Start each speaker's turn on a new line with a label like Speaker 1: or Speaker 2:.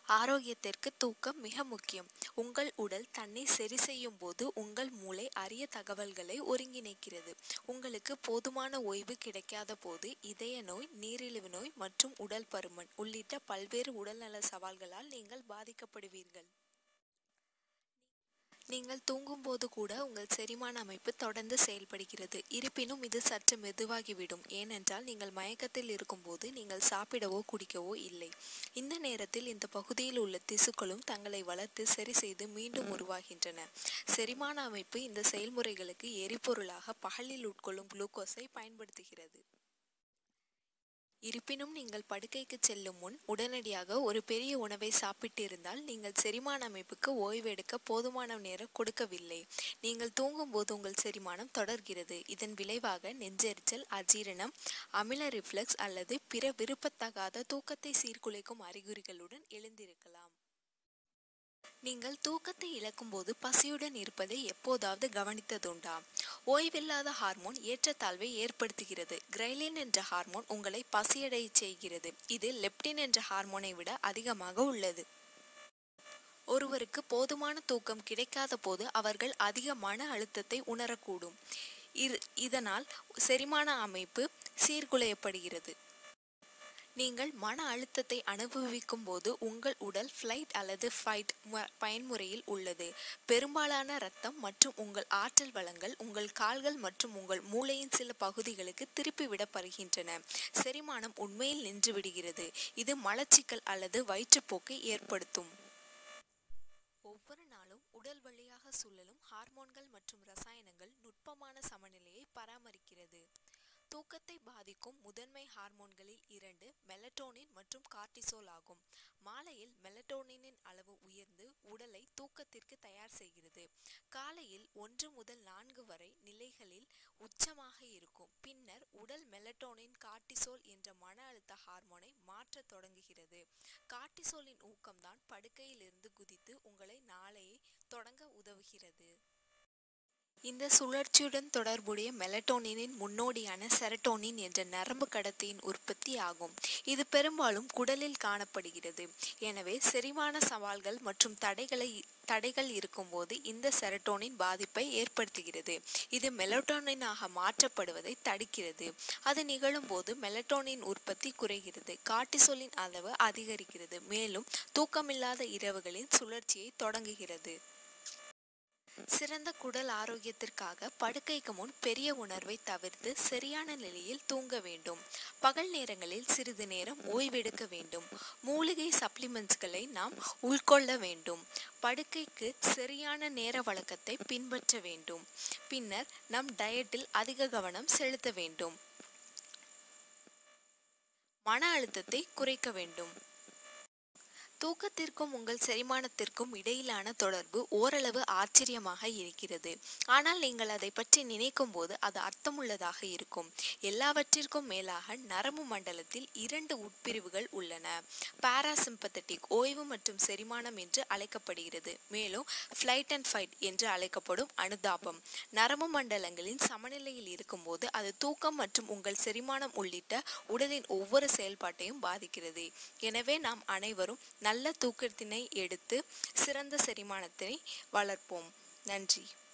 Speaker 1: ஆரோக்கியத்திற்கு தூக்கம் மிக முக்கியம் உங்கள் உடல் தன்னை சரி செய்யும் போது உங்கள் மூளை அரிய தகவல்களை ஒருங்கிணைக்கிறது உங்களுக்கு போதுமான ஓய்வு கிடைக்காத போது இதய நோய் நீரிழிவு நோய் மற்றும் உடல் பருமன் உள்ளிட்ட பல்வேறு உடல்நல சவால்களால் நீங்கள் பாதிக்கப்படுவீர்கள் நீங்கள் தூங்கும்போது கூட உங்கள் செரிமான அமைப்பு தொடர்ந்து செயல்படுகிறது இருப்பினும் இது சற்று மெதுவாகிவிடும் ஏனென்றால் நீங்கள் மயக்கத்தில் இருக்கும்போது நீங்கள் சாப்பிடவோ குடிக்கவோ இல்லை இந்த நேரத்தில் இந்த பகுதியில் உள்ள திசுக்களும் தங்களை வளர்த்து சரி செய்து மீண்டும் உருவாகின்றன செரிமான அமைப்பு இந்த செயல்முறைகளுக்கு எரிபொருளாக பகலில் உட்கொள்ளும் குளுக்கோஸை பயன்படுத்துகிறது இருப்பினும் நீங்கள் படுக்கைக்கு செல்லும் முன் உடனடியாக ஒரு பெரிய உணவை சாப்பிட்டிருந்தால் நீங்கள் செரிமான அமைப்புக்கு ஓய்வெடுக்க போதுமான நேரம் கொடுக்கவில்லை நீங்கள் தூங்கும்போது உங்கள் செரிமானம் தொடர்கிறது இதன் விளைவாக நெஞ்செரிச்சல் அஜீரணம் அமில ரிஃப்ளக்ஸ் அல்லது பிற விருப்பத்தகாத தூக்கத்தை சீர்குலைக்கும் அறிகுறிகளுடன் எழுந்திருக்கலாம் நீங்கள் தூக்கத்தை இழக்கும்போது பசியுடன் இருப்பதை எப்போதாவது கவனித்ததுண்டா ஓய்வில்லாத ஹார்மோன் ஏற்றத்தாழ்வை ஏற்படுத்துகிறது கிரைலின் என்ற ஹார்மோன் உங்களை பசியடைய செய்கிறது இது லெப்டின் என்ற ஹார்மோனை விட அதிகமாக உள்ளது ஒருவருக்கு போதுமான தூக்கம் கிடைக்காத போது அவர்கள் அதிக மன அழுத்தத்தை உணரக்கூடும் இதனால் செரிமான அமைப்பு சீர்குலையப்படுகிறது நீங்கள் மன அழுத்தத்தை அனுபவிக்கும் போது உங்கள் உடல் ஃப்ளைட் அல்லது ஃபைட் பயன்முறையில் உள்ளது பெரும்பாலான இரத்தம் மற்றும் உங்கள் ஆற்றல் வளங்கள் உங்கள் கால்கள் மற்றும் உங்கள் மூளையின் சில பகுதிகளுக்கு திருப்பி விடப்படுகின்றன செரிமானம் உண்மையில் நின்று விடுகிறது இது மலச்சிக்கல் அல்லது வயிற்றுப்போக்கை ஏற்படுத்தும் ஒவ்வொரு நாளும் உடல் வழியாக சுழலும் ஹார்மோன்கள் மற்றும் ரசாயனங்கள் நுட்பமான சமநிலையை பராமரிக்கிறது தூக்கத்தை பாதிக்கும் முதன்மை ஹார்மோன்களில் இரண்டு மெலட்டோனின் மற்றும் கார்டிசோல் ஆகும் மாலையில் மெலட்டோனினின் அளவு உயர்ந்து உடலை தூக்கத்திற்கு தயார் செய்கிறது காலையில் ஒன்று முதல் நான்கு வரை நிலைகளில் உச்சமாக இருக்கும் பின்னர் உடல் மெலட்டோனின் கார்டிசோல் என்ற மன அழுத்த ஹார்மோனை மாற்றத் தொடங்குகிறது கார்டிசோலின் ஊக்கம்தான் படுக்கையில் இருந்து குதித்து உங்களை நாளையை தொடங்க உதவுகிறது இந்த சுழற்சியுடன் தொடர்புடைய மெலட்டோனினின் முன்னோடியான செரட்டோனின் என்ற நரம்பு கடத்தியின் உற்பத்தி ஆகும் இது பெரும்பாலும் குடலில் காணப்படுகிறது எனவே செரிமான சவால்கள் மற்றும் தடைகளை தடைகள் இருக்கும்போது இந்த செரட்டோனின் பாதிப்பை ஏற்படுத்துகிறது இது மெலட்டோனினாக மாற்றப்படுவதை தடுக்கிறது அது நிகழும்போது மெலட்டோனின் உற்பத்தி குறைகிறது கார்டிசோலின் அளவு அதிகரிக்கிறது மேலும் தூக்கமில்லாத இரவுகளின் சுழற்சியை தொடங்குகிறது சிறந்த குடல் ஆரோக்கியத்திற்காக படுக்கைக்கு முன் பெரிய உணர்வை தவிர்த்து சரியான நிலையில் தூங்க வேண்டும் பகல் நேரங்களில் சிறிது நேரம் ஓய்வெடுக்க வேண்டும் மூலிகை சப்ளிமெண்ட்ஸ்களை நாம் உள்கொள்ள வேண்டும் படுக்கைக்கு சரியான நேர வழக்கத்தை பின்பற்ற வேண்டும் பின்னர் நம் டயட்டில் அதிக கவனம் செலுத்த வேண்டும் மன அழுத்தத்தை குறைக்க வேண்டும் தூக்கத்திற்கும் உங்கள் செரிமானத்திற்கும் இடையிலான தொடர்பு ஓரளவு ஆச்சரியமாக இருக்கிறது ஆனால் நீங்கள் அதை பற்றி நினைக்கும் போது அது அர்த்தமுள்ளதாக இருக்கும் எல்லாவற்றிற்கும் மேலாக நரம்பு மண்டலத்தில் இரண்டு உட்பிரிவுகள் உள்ளன பாராசிம்பத்தட்டிக் ஓய்வு மற்றும் செரிமானம் என்று அழைக்கப்படுகிறது மேலும் ஃப்ளைட் அண்ட் ஃபைட் என்று அழைக்கப்படும் அனுதாபம் நரம்பு மண்டலங்களின் சமநிலையில் இருக்கும்போது அது தூக்கம் மற்றும் உங்கள் செரிமானம் உள்ளிட்ட உடலின் ஒவ்வொரு செயல்பாட்டையும் பாதிக்கிறது எனவே நாம் அனைவரும் நல்ல தூக்கத்தினை எடுத்து சிறந்த செரிமானத்தை வளர்ப்போம் நன்றி